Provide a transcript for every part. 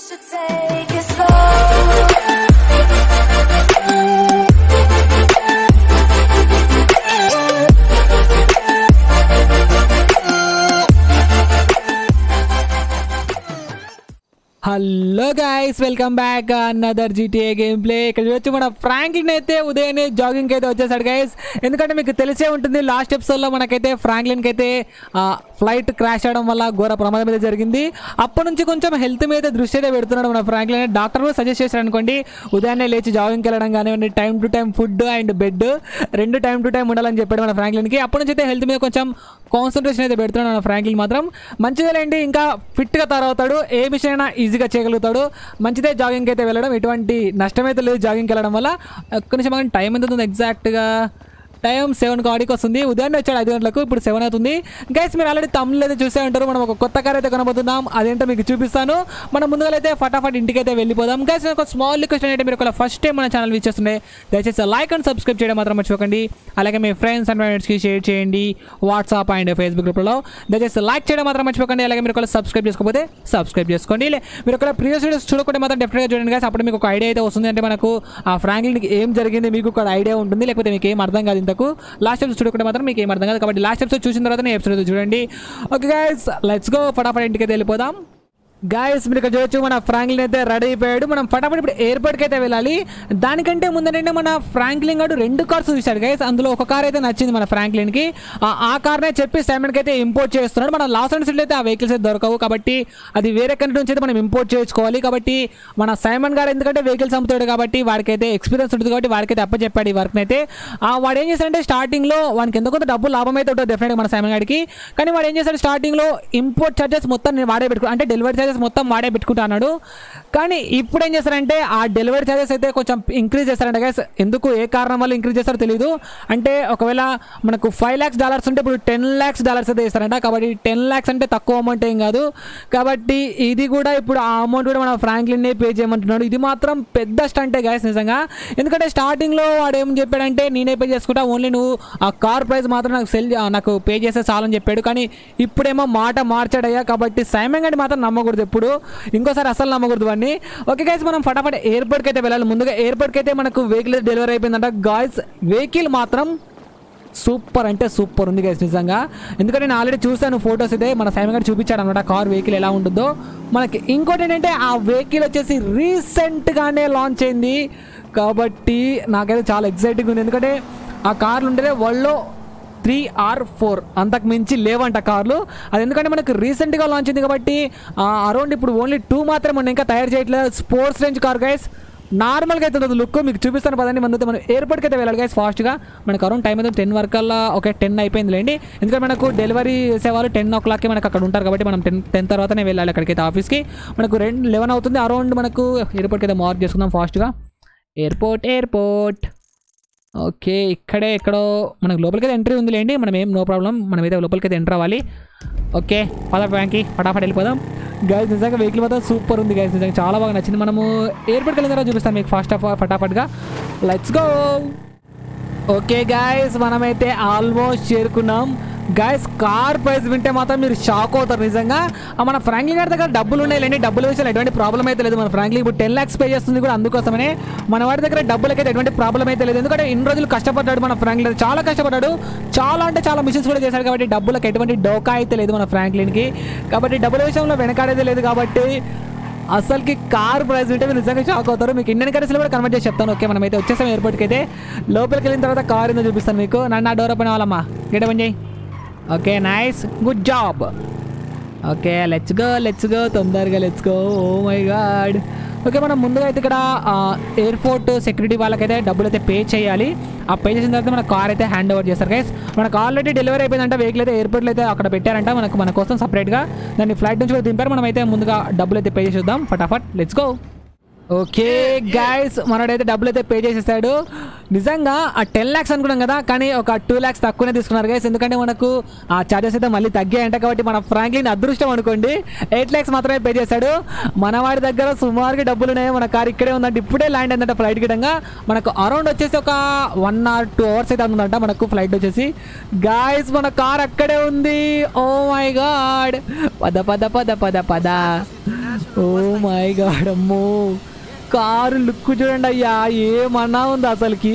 should take it slow. Hello guys welcome back another GTA game play ఇక్కడ చూడొచ్చు మన Franklin అయితే ఉదయాన్నే జాగింగ్ అయితే వచ్చేసాడు గైస్ ఎందుకంటే మీకు తెలిసే ఉంటుంది లాస్ట్ ఎపిసోడ్లో మనకైతే ఫ్రాంక్లిన్కి అయితే ఫ్లైట్ క్రాష్ అవడం వల్ల ఘోర ప్రమాదం అయితే జరిగింది అప్పటి నుంచి కొంచెం హెల్త్ మీద దృష్టి అయితే పెడుతున్నాడు మన ఫ్రాంక్లిన్ డాక్టర్ కూడా సజెస్ట్ చేశారు అనుకోండి ఉదయాన్నే లేచి జాగింగ్కి వెళ్ళడం కానివ్వండి time to time food and bed రెండు టైం టు టైం ఉండాలని చెప్పాడు మన ఫ్రాంక్లిన్కి అప్పటి నుంచి అయితే హెల్త్ మీద కొంచెం కాన్సన్ట్రేషన్ అయితే పెడుతున్నాడు మన ఫ్రాంక్లిన్ మాత్రం మంచిదేలేండి ఇంకా ఫిట్గా తయారవుతాడు ఏ మిషన్ అయినా ఈజీగా చేయగలుగుతాడు మంచిదే జాగింగ్కి అయితే వెళ్ళడం ఎటువంటి నష్టమైతే లేదు జాగింగ్కి వెళ్ళడం వల్ల ఒక్క నిమిషం ఆగండి. టైం ఎంత ఉంది ఎగ్జాక్ట్గా టైం సెవెన్ కాడికి వస్తుంది ఉదయాన్నే వచ్చాడు ఐదు గంటలకు ఇప్పుడు సెవెన్ అవుతుంది గైస్ మీరు ఆల్రెడీ తమిళ అయితే చూసే ఉంటారు మనం ఒక కొత్త కార్ అయితే కొనబోతున్నాం అదేంటో మీకు చూపిస్తాను మనం ముందుగా అయితే ఫటాఫట్ ఇంటికి అయితే వెళ్ళిపోదాం గైస్ ఒక స్మాల్ రిక్వెస్ట్ అయితే మీరు ఒక ఫస్ట్ టైం మన ఛానల్ వీచేస్తుండే దయచేసి లైక్ అండ్ సబ్స్క్రైబ్ చేయడం మాత్రం మర్చిపోకండి అలాగే మీ ఫ్రెండ్స్ అండ్ ఫ్రెండ్స్కి షేర్ చేయండి వాట్సాప్ అండ్ ఫేస్బుక్ గ్రూప్లో దయచేసి లైక్ చేయడం మాత్రం మర్చిపోకండి అలాగే మీరు ఒకవేళ సబ్స్క్రైబ్ చేసుకోకపోతే సబ్స్క్రైబ్ చేసుకోండి లే- మీరు ఒకవేళ ప్రీవియస్ వీడియోస్ చూడకుంటే మాత్రం డెఫినెట్గా చూడండి guys అప్పుడు మీకు ఒక ఐడియా అయితే వస్తుంది అంటే మనకు ఆ ఫ్రాంక్లిన్కి ఏం జరిగింది మీకు ఒక ఐడియా ఉంటుంది లేకపోతే మీకు ఏం అర్థం కాదు ఇంతకు లాస్ట్ ఎపిసోడ్ చూడకుంటే మాత్రం మీకు ఏం అర్థం కాదు కాబట్టి లాస్ట్ ఎపిసోడ్ చూసిన తర్వాత నేను ఎపిసోడ్ చూడండి ఓకే గైస్ లెట్స్ గో ఫటాఫట్ ఇంటికి అయితే వెళ్ళిపోదాం గాయస్ మీరు ఇక్కడ చూడొచ్చు మన ఫ్రాంక్లిన్ అయితే రెడీ అయిపోయాడు మనం ఫటాఫట్ ఇప్పుడు ఎయిర్పోర్ట్కి అయితే వెళ్ళాలి దానికంటే ముందంటే మన ఫ్రాంక్లిన్ గారు రెండు కార్స్ చూశాడు గైస్ అందులో ఒక కార్ అయితే నచ్చింది మన ఫ్రాంక్లిన్కి ఆ- ఆ కార్నే చెప్పి సైమన్కి అయితే ఇంపోర్ట్ చేస్తున్నాడు మన లాస్ అండ్ సిటీలో అయితే ఆ వెహికల్స్ అయితే దొరకవు కాబట్టి అది వేరే కంట్రీ నుంచి అయితే మనం ఇంపోర్ట్ చేసుకోవాలి కాబట్టి మన సైమన్ గారు ఎందుకంటే వెహికల్స్ అమ్ముతాడు కాబట్టి వాడికి అయితే ఎక్స్పీరియన్స్ ఉంటుంది కాబట్టి వాడికి అయితే అప్పచెప్పాడు ఈ వర్క్ అయితే ఆ వాడు ఏం చేశాడంటే స్టార్టింగ్లో వానికి ఎంతో కొంత డబ్బు లాభం అయితే ఉంటుంది డెఫినెట్గా మన సైమన్ గారికి కానీ వాడు ఏం చేశాడు స్టార్టింగ్లో ఇంపోర్ట్ ఛార్జెస్ మొత్తం నేను వాడే పెట్టుకు అంటే డెలివరీ ఛార్జెస్ మొత్తం వాడే పెట్టుకుంటా అన్నాడు కానీ ఇప్పుడు ఏం చేస్తారంటే ఆ డెలివరీ ఛార్జెస్ అయితే కొంచెం ఇంక్రీజ్ చేస్తారంట గైస్ ఎందుకు ఏ కారణం వల్ల ఇంక్రీజ్ చేస్తారో తెలియదు అంటే ఒకవేళ మనకు ఫైవ్ ల్యాక్స్ డాలర్స్ ఉంటే ఇప్పుడు టెన్ ల్యాక్స్ డాలర్స్ అయితే ఇస్తారంట కాబట్టి టెన్ ల్యాక్స్ అంటే తక్కువ అమౌంట్ ఏం కాదు కాబట్టి ఇది కూడా ఇప్పుడు ఆ అమౌంట్ కూడా మన ఫ్రాంక్లిన్నే పే చేయమంటున్నాడు ఇది మాత్రం పెద్ద స్టంటే గైస్ నిజంగా ఎందుకంటే స్టార్టింగ్లో వాడు ఏం చెప్పాడంటే నేనే పే చేసుకుంటా ఓన్లీ నువ్వు ఆ కార్ ప్రైస్ మాత్రం నాకు సెల్ నాకు పే చేస్తే చాలని చెప్పాడు కానీ ఇప్పుడేమో మాట మార్చాడయ్యా కాబట్టి సైమన్ గడి మాత్రం నమ్మకూడదు ఎప్పుడు ఇంకోసారి అసలు నమ్మకూడదు వాడిని ఓకే గైస్ మనం ఫటాఫట్ ఎయిర్పోర్ట్కి అయితే వెళ్ళాలి ముందుగా ఎయిర్పోర్ట్కి అయితే మనకు వెహికల్ డెలివరీ అయిపోయిందంట గాయస్ వెహికల్ మాత్రం సూపర్ అంటే సూపర్ ఉంది గైస్ నిజంగా ఎందుకంటే నేను ఆల్రెడీ చూశాను ఫొటోస్ అయితే మన సైమన్ గారు చూపించాడు అనమాట కార్ వెహికల్ ఎలా ఉంటుందో మనకి ఇంకోటి ఏంటంటే ఆ వెహికల్ వచ్చేసి రీసెంట్గానే లాంచ్ అయింది కాబట్టి నాకైతే చాలా ఎక్సైటింగ్ ఉంది ఎందుకంటే ఆ కార్లు ఉంటేనే వరల్డ్లో త్రీ ఆర్ ఫోర్ అంతకు మించి లేవంట కార్లు అది ఎందుకంటే మనకు రీసెంట్గా లాంచ్ అయింది కాబట్టి అరౌండ్ ఇప్పుడు ఓన్లీ టూ మాత్రమే ఉన్నాయి ఇంకా తయారు చేయట్లేదు స్పోర్ట్స్ రేంజ్ కార్ గైస్ నార్మల్గా అయితే ఉంటుంది లుక్ మీకు చూపిస్తాను పదండి మన మనం ఎయిర్పోర్ట్కి అయితే వెళ్ళాలి గైస్ ఫాస్ట్గా మనకు అరౌండ్ టైం అయితే టెన్ వరకల్లా ఓకే టెన్ అయిపోయింది లేండి ఎందుకంటే మనకు డెలివరీ చేసేవాళ్ళు టెన్ ఓ క్లాక్కి మనకు అక్కడ ఉంటారు కాబట్టి మనం టెన్ టెన్ తర్వాతనే వెళ్ళాలి అక్కడికైతే ఆఫీస్కి మనకు రెండు లెవెన్ అవుతుంది అరౌండ్ మనకు ఎయిర్పోర్ట్కి అయితే మార్క్ చేసుకుందాం ఫాస్ట్గా ఎయిర్పోర్ట్ ఎయిర్పోర్ట్ ఓకే ఇక్కడే ఎక్కడో మనకు లోపలికి ఎంట్రీ ఉంది లేండి మనం ఏం నో ప్రాబ్లం మనం అయితే లోపలికి అయితే ఎంటర్ అవ్వాలి ఓకే పద బ్యాంక్కి ఫటాఫట్ వెళ్ళిపోదాం గైస్ నిజంగా వెహికల్ మాత్రం సూపర్ ఉంది గైస్ నిజంగా చాలా బాగా నచ్చింది మనము ఎయిర్పోర్ట్కి వెళ్ళిన తర్వాత చూపిస్తాను మీకు ఫాస్ట్ ఆఫ్ ఫటాఫట్గా లెట్స్ గో ఓకే గాయస్ మనమైతే ఆల్మోస్ట్ చేరుకున్నాం గాయస్ కార్ ప్రైస్ వింటే మాత్రం మీరు షాక్ అవుతారు నిజంగా ఆ మన ఫ్రాంక్లిన్ గారి దగ్గర డబ్బులు ఉన్నాయి లేండి డబ్బుల విషయంలో ఎటువంటి ప్రాబ్లం అయితే లేదు మన ఫ్రాంక్లిన్ ఇప్పుడు టెన్ ల్యాక్స్ పే చేస్తుంది కూడా అందుకోసమనే మన వాడి దగ్గర డబ్బులకైతే ఎటువంటి ప్రాబ్లం అయితే లేదు ఎందుకంటే ఇన్ని రోజులు కష్టపడ్డాడు మన ఫ్రాంక్లిన్ చాలా కష్టపడ్డాడు చాలా అంటే చాలా మిషన్స్ కూడా చేశాడు కాబట్టి డబ్బులకు ఎటువంటి డోకా అయితే లేదు మన ఫ్రాంక్లిన్కి కాబట్టి డబ్బుల విషయంలో వెనకాడేది లేదు కాబట్టి అసలుకి కార్ ప్రైస్ ఉంటే మీరు నిజంగా షాక్ అవుతారు మీకు ఇండియన్ కరెన్సీలో కూడా కన్వర్ట్ చేసి చెప్తాను ఓకే మనమైతే వచ్చేసాం ఎయిర్పోర్ట్కి అయితే లోపలికి వెళ్ళిన తర్వాత కార్ ఏందో చూపిస్తాను మీకు నన్ను ఆ డోర్ ఓపెన్ అవ్వాలమ్మా గేట్ ఓపెన్ చేయి okay nice good job okay let's go let's go తొందరగా let's go oh my god okay మనం ముందుగా అయితే ఇక్కడ ఎయిర్పోర్ట్ సెక్యూరిటీ వాళ్ళకైతే డబ్బులు అయితే పే చేయాలి ఆ పే చేసిన తర్వాత మన కార్ అయితే హ్యాండ్ ఓవర్ చేస్తారు గైస్ మనకు ఆల్రెడీ డెలివరీ అయిపోయిందంట వెహికల్ అయితే ఎయిర్పోర్ట్లో అయితే అక్కడ పెట్టారంట మనకు మన కోసం సపరేట్గా దాన్ని ఫ్లైట్ నుంచి కూడా దింపారు మనం అయితే ముందుగా డబ్బులు అయితే పే చేసేద్దాం ఫటాఫట్ లెట్స్ గో ఓకే గాయస్ మనడైతే డబ్బులు అయితే పే చేసేసాడు నిజంగా ఆ టెన్ ల్యాక్స్ అనుకున్నాం కదా కానీ ఒక టూ ల్యాక్స్ తక్కువనే తీసుకున్నారు గైస్ ఎందుకంటే మనకు ఆ ఛార్జెస్ అయితే మళ్ళీ తగ్గాయంట కాబట్టి మన ఫ్రాంక్లిన్ అదృష్టం అనుకోండి ఎయిట్ ల్యాక్స్ మాత్రమే పే చేశాడు మన వాడి దగ్గర సుమారుగా డబ్బులు ఉన్నాయి మన కార్ ఇక్కడే ఉందంటే ఇప్పుడే ల్యాండ్ అయిందంట ఫ్లైట్ గిటంగా మనకు అరౌండ్ వచ్చేసి ఒక వన్ ఆర్ టూ అవర్స్ అయితే ఉందంట మనకు ఫ్లైట్ వచ్చేసి గాయస్ మన కార్ అక్కడే ఉంది ఓ మై గాడ్ పద పద పద పద పద ఓ మై గాడ్ అమ్మో కారు లుక్ చూడండి అయ్యా ఏమన్నా ఉంది అసలుకి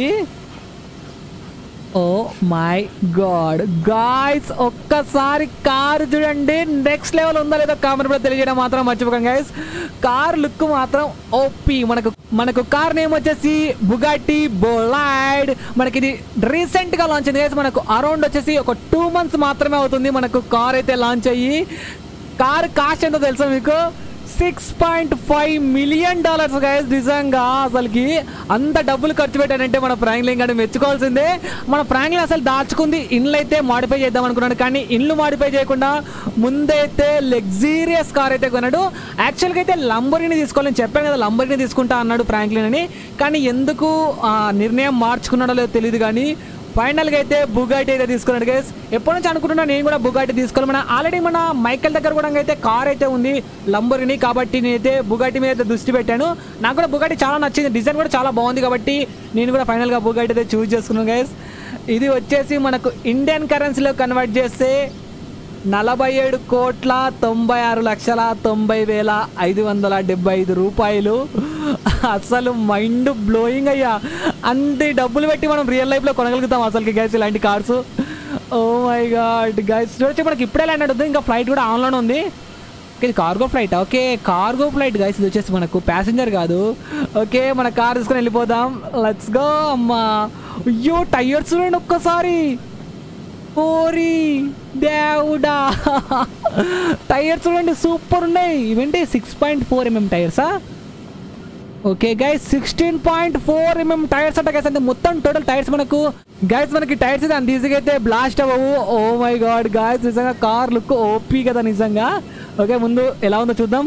ఓ మై గాడ్ గాయస్ ఒక్కసారి కారు చూడండి నెక్స్ట్ లెవెల్ ఉందా లేదా కామెంట్ కూడా తెలియజేయడం మాత్రం మర్చిపోకండి గైస్ కార్ లుక్ మాత్రం ఓపి మనకు మనకు కార్ నేమ్ వచ్చేసి బుగాటి బోలైడ్ మనకి ఇది రీసెంట్ గా లాంచ్ అయింది గైస్ మనకు అరౌండ్ వచ్చేసి ఒక టూ మంత్స్ మాత్రమే అవుతుంది మనకు కార్ అయితే లాంచ్ అయ్యి కార్ కాస్ట్ ఎంతో తెలుసా మీకు six point five million dollars guys నిజంగా అసలుకి అంత డబ్బులు ఖర్చు పెట్టానంటే మన ఫ్రాంక్లిన్ గారిని మెచ్చుకోవాల్సిందే మన ఫ్రాంక్లిన్ అసలు దాచుకుంది ఇండ్లు అయితే మాడిఫై చేద్దాం అనుకున్నాడు కానీ ఇండ్లు మాడిఫై చేయకుండా ముందైతే లగ్జీరియస్ కార్ అయితే కొన్నాడు యాక్చువల్గా అయితే లంబరిని తీసుకోవాలని చెప్పాను కదా లంబరిని తీసుకుంటా అన్నాడు ఫ్రాంక్లిన్ అని కానీ ఎందుకు ఆ నిర్ణయం మార్చుకున్నాడో లేదో తెలియదు కానీ ఫైనల్గా అయితే బుగాటి అయితే తీసుకున్నాడు గైస్ ఎప్పటి నుంచి అనుకుంటున్నా నేను కూడా బుగాటి తీసుకోవాలి మన ఆల్రెడీ మన మైకల్ దగ్గర కూడా అయితే కార్ అయితే ఉంది లంబోర్గిని కాబట్టి నేనైతే బుగాటి మీద అయితే దృష్టి పెట్టాను నాకు కూడా బుగాటి చాలా నచ్చింది డిజైన్ కూడా చాలా బాగుంది కాబట్టి నేను కూడా ఫైనల్గా బుగాటి అయితే చూస్ చేసుకున్నాను గైస్ ఇది వచ్చేసి మనకు ఇండియన్ కరెన్సీలో కన్వర్ట్ చేస్తే నలభై ఏడు కోట్ల తొంభై ఆరు లక్షల తొంభై వేల ఐదు వందల డెబ్బై ఐదు రూపాయలు అసలు మైండ్ బ్లోయింగ్ అయ్యా అంతే డబ్బులు పెట్టి మనం రియల్ లైఫ్లో కొనగలుగుతాం అసలుకి గైస్ ఇలాంటి cars oh my god guys చూడొచ్చు మనకి ఇప్పుడే ల్యాండ్ అవుతుంది ఇంకా ఫ్లైట్ కూడా ఆన్లోనే ఉంది ఇది cargo flight okay cargo flight guys ఇది వచ్చేసి మనకు ప్యాసింజర్ కాదు ఓకే మన కార్ తీసుకొని వెళ్ళిపోదాం లెట్స్ గో అమ్మా అయ్యో టైర్స్ చూడండి ఒక్కసారి ఓరి దేవుడా టైర్స్ చూడండి సూపర్ ఉన్నాయి ఇవేంటి సిక్స్ పాయింట్ ఫోర్ ఎంఎం టైర్సా okay guys sixteen point four MM tyres అంట గైస్ అంటే మొత్తం టోటల్ టైర్స్ మనకు గైస్ మనకి టైర్స్ అయితే అంత ఈజీగా అయితే బ్లాస్ట్ అవ్వవు ఓ మై గాడ్ గాయస్ నిజంగా కార్ లుక్ ఓపీ కదా నిజంగా ఓకే ముందు ఎలా ఉందో చూద్దాం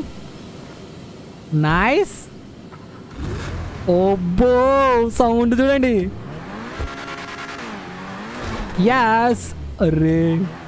నైస్ ఓబ్బో సౌండ్ చూడండి యాస్ అరే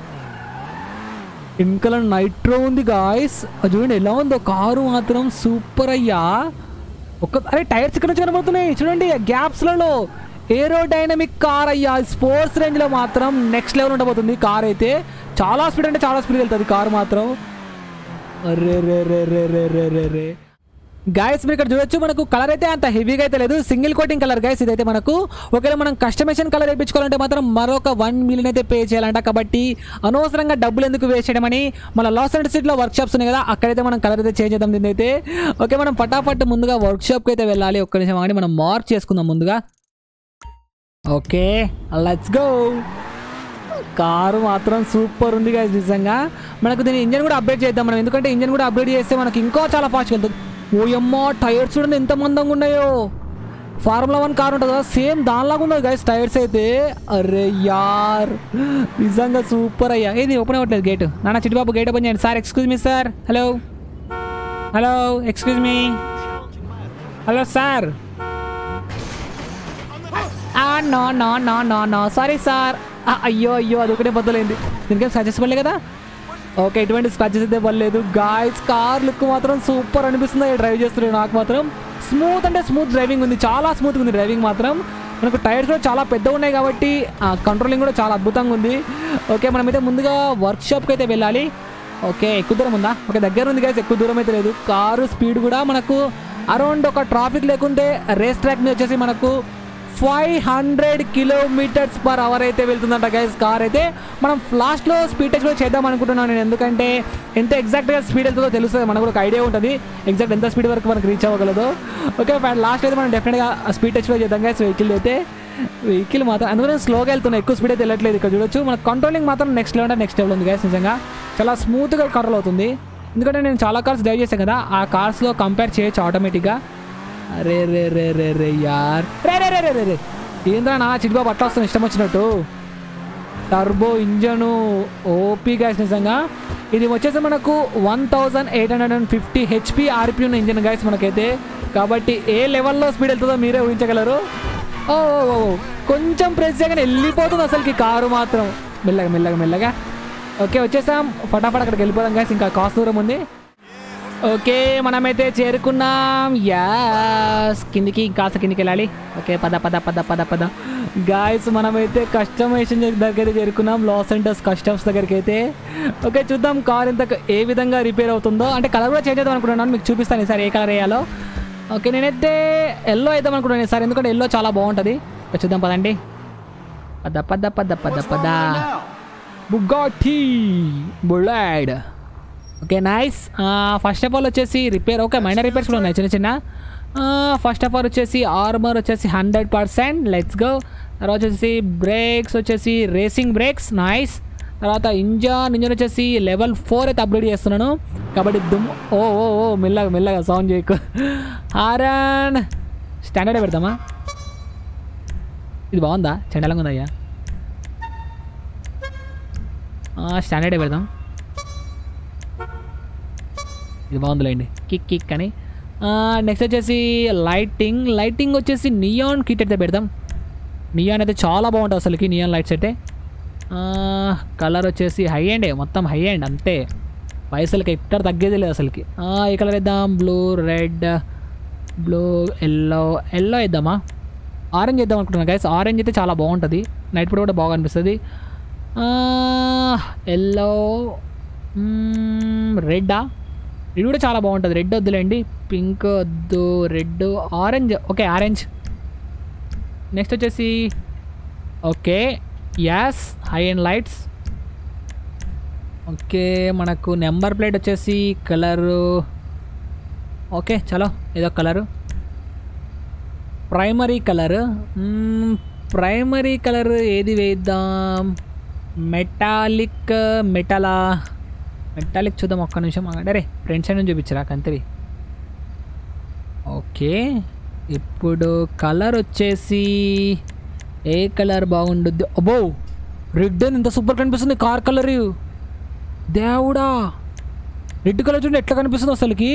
వెనకాల నైట్రో ఉంది గాయస్ చూడండి ఎలా ఉందో కారు మాత్రం సూపర్ అయ్యా ఒక అరే టైర్స్ ఇక్కడ నుంచి కనబడుతున్నాయి చూడండి గ్యాప్స్లలో ఏరో డైనమిక్ కార్ అయ్యా స్పోర్ట్స్ రేంజ్లో మాత్రం నెక్స్ట్ లెవెల్ ఉండబోతుంది కార్ అయితే చాలా స్పీడ్ అంటే చాలా స్పీడ్ వెళ్తుంది కార్ మాత్రం అరే రే రే రే రే రే రే రే గాయస్ మీరు ఇక్కడ చూడొచ్చు మనకు కలర్ అయితే అంత హెవీగా అయితే లేదు సింగిల్ కోటింగ్ కలర్ గైస్ ఇదైతే మనకు ఒకవేళ మనం కస్టమైజేషన్ కలర్ వేయించుకోవాలంటే మాత్రం మరొక వన్ మిలియన్ అయితే పే చేయాలంట కాబట్టి అనవసరంగా డబ్బులు ఎందుకు వేస్ట్ చేయడమని మన లాస్ అండ్ సిటీలో వర్క్ షాప్స్ ఉన్నాయి కదా అక్కడైతే మనం కలర్ అయితే చేంజ్ చేద్దాం దీన్ని అయితే ఓకే మనం పటాపట్ ముందుగా వర్క్ షాప్కి అయితే వెళ్ళాలి ఒక్క నిమిషం ఆగి మనం మార్క్ చేసుకుందాం ముందుగా ఓకే లెట్స్ గో కారు మాత్రం సూపర్ ఉంది గాయస్ నిజంగా మనకు దీని ఇంజన్ కూడా అప్డేట్ చేద్దాం మనం ఎందుకంటే ఇంజన్ కూడా అప్డేట్ చేస్తే మనకి ఇంకా చాలా ఫాస్ట్ వెళ్తుంది ఓయమ్మా టైర్స్ చూడండి ఎంత మందంగా ఉన్నాయో ఫార్ములా వన్ కార్ ఉంటుంది కదా సేమ్ దానిలాగా ఉన్నది గైస్ టైర్స్ అయితే అరే యార్ నిజంగా సూపర్ అయ్యా ఏది ఓపెన్ అవ్వట్లేదు గేట్ నాన్న చిట్టుబాబు గేట్ ఓపెన్ చేయండి sir excuse me sir hello hello excuse me hello sir no no no no no sorry sir అయ్యో అయ్యో అది ఒకటే బద్దలైంది దీనికేం సజెస్ట్ పడలే కదా ఓకే ఎటువంటి స్క్రాచెస్ అయితే పడలేదు గాయస్ కార్ లుక్ మాత్రం సూపర్ అనిపిస్తుంది డ్రైవ్ చేస్తున్నాడు నాకు మాత్రం స్మూత్ అంటే స్మూత్ డ్రైవింగ్ ఉంది చాలా స్మూత్గా ఉంది డ్రైవింగ్ మాత్రం మనకు టైర్స్ కూడా చాలా పెద్దగా ఉన్నాయి కాబట్టి కంట్రోలింగ్ కూడా చాలా అద్భుతంగా ఉంది ఓకే మనమైతే ముందుగా వర్క్ షాప్కి అయితే వెళ్ళాలి ఓకే ఎక్కువ దూరం ఉందా ఓకే దగ్గర ఉంది గైస్ ఎక్కువ దూరం అయితే లేదు కారు స్పీడ్ కూడా మనకు అరౌండ్ ఒక ట్రాఫిక్ లేకుంటే రేస్ ట్రాక్ మీద వచ్చేసి మనకు five hundred kilometres per hour అయితే వెళ్తుందంట గైస్ కార్ అయితే మనం లాస్ట్లో స్పీడ్ టెస్ట్ కూడా చేద్దాం అనుకుంటున్నాను నేను ఎందుకంటే ఎంత ఎగ్జాక్ట్గా స్పీడ్ వెళ్తుందో తెలుస్తుంది మనకు కూడా ఒక ఐడియా ఉంటుంది ఎగ్జాక్ట్ ఎంత స్పీడ్ వరకు మనకు రీచ్ అవ్వగలదు ఓకే లాస్ట్ అయితే మనం డెఫినెట్గా స్పీడ్ టెస్ట్ కూడా చేద్దాం గైస్ వెహికల్ అయితే వెహికల్ మాత్రం అందుకని స్లోగా వెళ్తున్నాయి ఎక్కువ స్పీడ్ అయితే వెళ్ళట్లేదు ఇక్కడ చూడొచ్చు మన కంట్రోలింగ్ మాత్రం నెక్స్ట్ లెవెల్ నెక్స్ట్ లెవెల్ ఉంది గైస్ నిజంగా చాలా స్మూత్గా కంట్రోల్ అవుతుంది ఎందుకంటే నేను చాలా కార్స్ డ్రైవ్ చేశాను కదా ఆ కార్స్లో కంపేర్ చేయొచ్చు ఆటోమేటిక్గా అరే రే రే రే రే యార్ రే రే రే రే రే రే ఏంద్రా నా చిటిబాబు అట్లా వస్తుంది ఇష్టం వచ్చినట్టు టర్బో ఇంజను ఓపీ గ్యాస్ నిజంగా ఇది వచ్చేసి మనకు one thousand eight hundred and fifty HP RP ఉన్న ఇంజన్ గ్యాస్ మనకైతే కాబట్టి ఏ లెవెల్లో స్పీడ్ వెళ్తుందో మీరే ఊహించగలరు ఓ ఓ, ఓ, ఓ. కొంచెం ప్రెస్ చేయగానే వెళ్ళిపోతుంది అసలుకి కారు మాత్రం మెల్లగా మెల్లగా మెల్లగా ఓకే వచ్చేసాం ఫటాఫట్ అక్కడికి వెళ్ళిపోదాం గ్యాస్ ఇంకా కాస్త దూరం ఉంది ఓకే మనమైతే చేరుకున్నాం యాస్ కిందికి కాస్త కిందికి వెళ్ళాలి ఓకే పద పద పద పద పద గాయస్ మనమైతే కస్టమైజేషన్ దగ్గరికి అయితే చేరుకున్నాం లాస్ సెంటర్స్ కస్టమ్స్ దగ్గరికి అయితే ఓకే చూద్దాం కార్ ఎంత ఏ విధంగా రిపేర్ అవుతుందో అంటే కలర్ కూడా చేంజ్ అవుతాం అనుకుంటున్నాను మీకు చూపిస్తాను ఈసారి ఏ కలర్ వేయాలో ఓకే నేనైతే ఎల్లో వేద్దాం అనుకుంటున్నాను ఈసారి ఎందుకంటే ఎల్లో చాలా బాగుంటుంది ఓకే, చూద్దాం పదండి పద పద పద పద పద Bugatti bolide okay nice first of all వచ్చేసి రిపేర్ ఓకే మైనర్ రిపేర్స్ కూడా ఉన్నాయి చిన్న చిన్న ఫస్ట్ ఆఫ్ ఆల్ వచ్చేసి ఆర్మర్ వచ్చేసి హండ్రెడ్ పర్సెంట్ లెట్స్ గో తర్వాత వచ్చేసి బ్రేక్స్ వచ్చేసి రేసింగ్ బ్రేక్స్ నైస్ తర్వాత ఇంజన్ ఇంజన్ వచ్చేసి లెవెల్ ఫోర్ అయితే అప్గ్రేడ్ చేస్తున్నాను కాబట్టి దుమ్ ఓ ఓ ఓ మెల్లగా మెల్లగా సౌండ్ చేయకు హారన్ స్టాండర్డే పెడతామా ఇది బాగుందా చండలంగా ఉందా అయ్యా స్టాండర్డే పెడదాం ఇది బాగుందిలేండి కిక్ కిక్ అని నెక్స్ట్ వచ్చేసి లైటింగ్ లైటింగ్ వచ్చేసి నియాన్ కిట్ అయితే పెడదాం నియాన్ అయితే చాలా బాగుంటుంది అసలుకి నియాన్ లైట్స్ అయితే కలర్ వచ్చేసి హై అండ్ మొత్తం హై అండ్ అంతే పైసలకి ఎక్కడ తగ్గేది లేదు అసలుకి ఆ, ఏ కలర్ వేద్దాం blue red blue yellow yellow వేద్దామా ఆరెంజ్ వేద్దాం అనుకుంటున్నాను గైస్ ఆరెంజ్ అయితే చాలా బాగుంటుంది నైట్ పూట కూడా బాగా అనిపిస్తుంది ఎల్లో రెడ్డా ఇది కూడా చాలా బాగుంటుంది రెడ్ వద్దులేండి పింక్ వద్దు red orange okay orange next వచ్చేసి ఓకే యాస్ హై అండ్ లైట్స్ ఓకే మనకు నెంబర్ ప్లేట్ వచ్చేసి కలరు ఓకే చలో ఏదో colour primary colour primary colour ఏది వేద్దాం మెటాలిక్ మెటలా మెటాలిక్ చూద్దాం ఒక్క నిమిషం ఆగండి అరే ఫ్రంట్ సైడ్ నుంచి చూపించరా కంతిరి ఓకే ఇప్పుడు కలర్ వచ్చేసి ఏ కలర్ బాగుండుద్ది అబ్బో రెడ్ అని ఇంత సూపర్ కనిపిస్తుంది కార్ కలర్ దేవుడా రెడ్ కలర్ చూడండి ఎట్లా కనిపిస్తుంది అసలుకి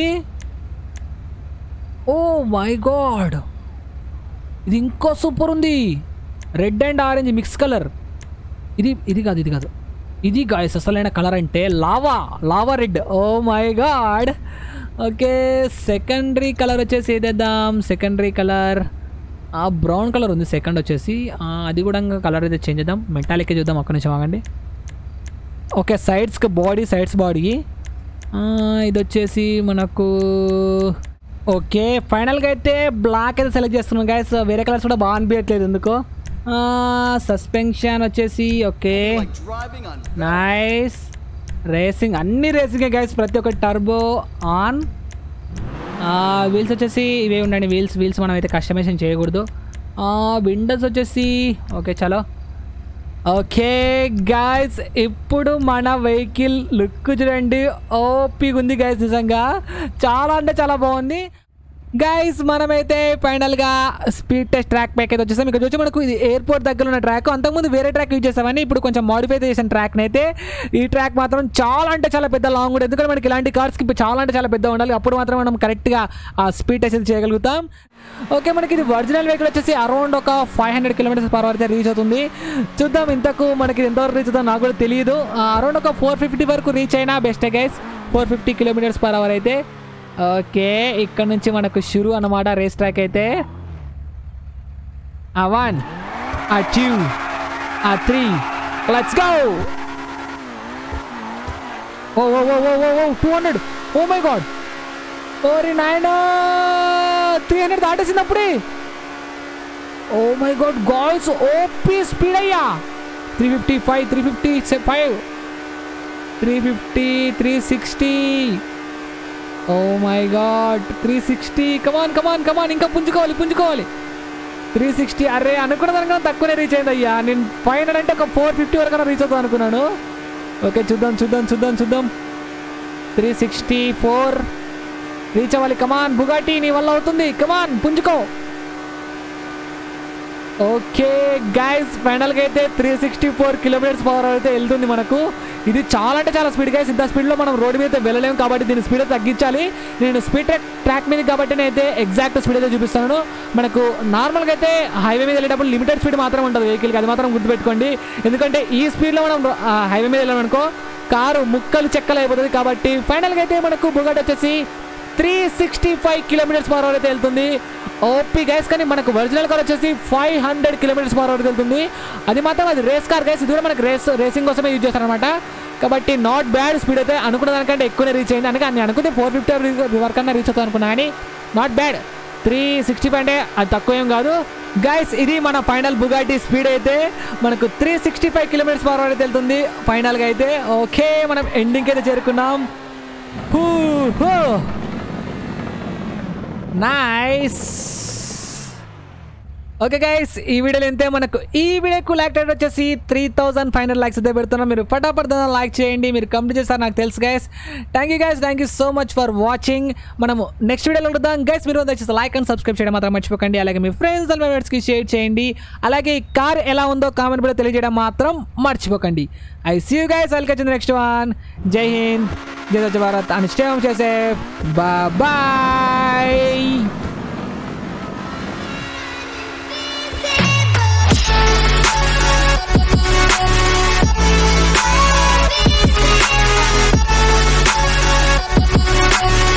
ఓ మై గాడ్ ఇది ఇంకో సూపర్ ఉంది red and orange mix colour ఇది ఇది కాదు ఇది కాదు ఇది గాయస్ అసలైన కలర్ అంటే lava lava red oh my god okay secondary colour వచ్చేసి ఏదేద్దాం సెకండరీ కలర్ ఆ బ్రౌన్ కలర్ ఉంది సెకండ్ వచ్చేసి ఆ, అది కూడా కలర్ అయితే చేంజ్ చేద్దాం మెటాలిక్ చూద్దాం ఒక్క నిమిషం ఆగండి ఓకే సైడ్స్కి బాడీ సైడ్స్ బాడీ ఇది వచ్చేసి మనకు ఓకే ఫైనల్గా అయితే బ్లాక్ అయితే సెలెక్ట్ చేస్తున్నాం గైస్ వేరే కలర్స్ కూడా బాగా అనిపించట్లేదు ఎందుకో సస్పెన్షన్ వచ్చేసి okay Like driving on nice racing అన్ని రేసింగే గైస్ ప్రతి ఒక్క టర్బో ఆన్ వీల్స్ వచ్చేసి ఇవే ఉండండి వీల్స్ వీల్స్ మనం అయితే కస్టమైజేషన్ చేయకూడదు విండోస్ వచ్చేసి ఓకే చలో ఓకే గాయస్ ఇప్పుడు మన వెహికల్ లుక్ చూడండి ఓపీగా ఉంది గాయస్ నిజంగా చాలా అంటే చాలా బాగుంది గైస్ మనమైతే ఫైనల్గా స్పీడ్ టెస్ట్ ట్రాక్ ప్యాక్ అయితే వచ్చేసాం ఇక్కడ చూసి మనకు ఇది ఎయిర్పోర్ట్ దగ్గర ఉన్న ట్రాక్ అంతకుముందు వేరే ట్రాక్ యూజ్ చేసామని ఇప్పుడు కొంచెం మాడిఫై చేసిన ట్రాక్ అయితే ఈ ట్రాక్ మాత్రం చాలా అంటే చాలా పెద్ద లాంగ్ ఉంటుంది ఎందుకంటే మనకి ఇలాంటి కార్స్కి ఇప్పుడు చాలా అంటే చాలా పెద్ద ఉండాలి అప్పుడు మాత్రం మనం కరెక్ట్గా ఆ స్పీడ్ టెస్ట్ చేయగలుగుతాం ఓకే మనకి ఇది ఒరిజినల్ వెహికల్ వచ్చేసి అరౌండ్ ఒక five hundred kilometres per hour అయితే రీచ్ అవుతుంది చూద్దాం ఇంతకు మనకి ఇది ఎంతవరకు రీచ్ అవుతుందో నాకు కూడా తెలియదు అరౌండ్ ఒక ఫోర్ ఫిఫ్టీ వరకు రీచ్ అయినా బెస్టే guys four fifty kilometres per hour అయితే ఓకే ఇక్కడ నుంచి మనకు షురు అన్నమాట రేస్ ట్రాక్ అయితే ఆ one ah two ah three let's go oh oh oh oh oh oh two hundred oh my god ఓరి నాయన త్రీ హండ్రెడ్ దాటేసింది అప్పుడే oh my god guys OP speed అయ్యా three fifty five three fifty five three fifty three sixty oh my god three sixty come on come on come on ఇంకా పుంజుకోవాలి పుంజుకోవాలి three sixty అరే అనుకున్న దానికన్నా తక్కువనే రీచ్ అయింది అయ్యా నేను ఫైవ్ హండ్రెడ్ అంటే ఒక ఫోర్ ఫిఫ్టీ వరకు రీచ్ అవుతాను అనుకున్నాను ఓకే చూద్దాం చూద్దాం చూద్దాం చూద్దాం త్రీ సిక్స్టీ ఫోర్ రీచ్ అవ్వాలి కమాన్ బుగాటి నీ వల్ల అవుతుంది కమాన్ పుంజుకో ఓకే గైస్ ఫైనల్గా అయితే three sixty four kilometres per hour అయితే వెళ్తుంది మనకు ఇది చాలా అంటే చాలా స్పీడ్ గైస్ ఇంత స్పీడ్లో మనం రోడ్డు మీద అయితే వెళ్ళలేము కాబట్టి దీని స్పీడ్ అయితే తగ్గించాలి నేను స్పీడ్ ట్రాక్ ట్రాక్ మీద కాబట్టి నేనైతే ఎగ్జాక్ట్ స్పీడ్ అయితే చూపిస్తాను మనకు నార్మల్గా అయితే హైవే మీద వెళ్ళేటప్పుడు లిమిటెడ్ స్పీడ్ మాత్రం ఉంటుంది వెహికల్కి అది మాత్రం గుర్తుపెట్టుకోండి ఎందుకంటే ఈ స్పీడ్లో మనం హైవే మీద వెళ్ళామనుకో కారు ముక్కలు చెక్కలు అయిపోతుంది కాబట్టి ఫైనల్గా అయితే మనకు బుగాటి వచ్చేసి three sixty five kilometres per hour అయితే వెళ్తుంది ఓపీ గైస్ కానీ మనకు ఒరిజినల్ కార్ వచ్చేసి five hundred kilometres per hour వెళ్తుంది అది మాత్రం అది రేస్ కార్ గైస్ ఇది కూడా మనకు రేస్ రేసింగ్ కోసమే యూజ్ చేస్తారనమాట కాబట్టి నాట్ బ్యాడ్ స్పీడ్ అయితే అనుకున్న దానికంటే ఎక్కువనే రీచ్ అయింది అందుకే నేను అనుకుంటే ఫోర్ ఫిఫ్టీ వరకు అన్న రీచ్ అవుతాను అనుకున్నా కానీ not bad three sixty five అంటే అది తక్కువ ఏం కాదు గైస్ ఇది మన ఫైనల్ బుగాటి స్పీడ్ అయితే మనకు three sixty five kilometres per hour అయితే వెళ్తుంది ఫైనల్గా అయితే ఓకే మనం ఎండింగ్కి అయితే చేరుకున్నాం హూ హూ నైస్ ఓకే గైస్ ఈ వీడియోలో ఎంతే మనకు ఈ వీడియోకు లైక్ రేట్ వచ్చేసి three thousand five hundred likes అయితే పెడుతున్నాం మీరు ఫటాఫట్ లైక్ చేయండి మీరు కంప్లీట్ చేస్తారు నాకు తెలుసు guys thank you guys thank you so much for watching మనము నెక్స్ట్ వీడియోలో ఉంటుందాం గైస్ మీరు వచ్చేసి లైక్ అండ్ సబ్స్క్రైబ్ చేయడం మాత్రం మర్చిపోకండి అలాగే మీ ఫ్రెండ్స్ అండ్ మెంబర్స్కి షేర్ చేయండి అలాగే ఈ కార్ ఎలా ఉందో కామెంట్ కూడా తెలియజేయడం మాత్రం మర్చిపోకండి I see you guys welcome to next one జై హింద్ జై స్వచ్ఛ భారత్ అండ్ స్టే హోమ్ చేసే బాయ్ Thank you.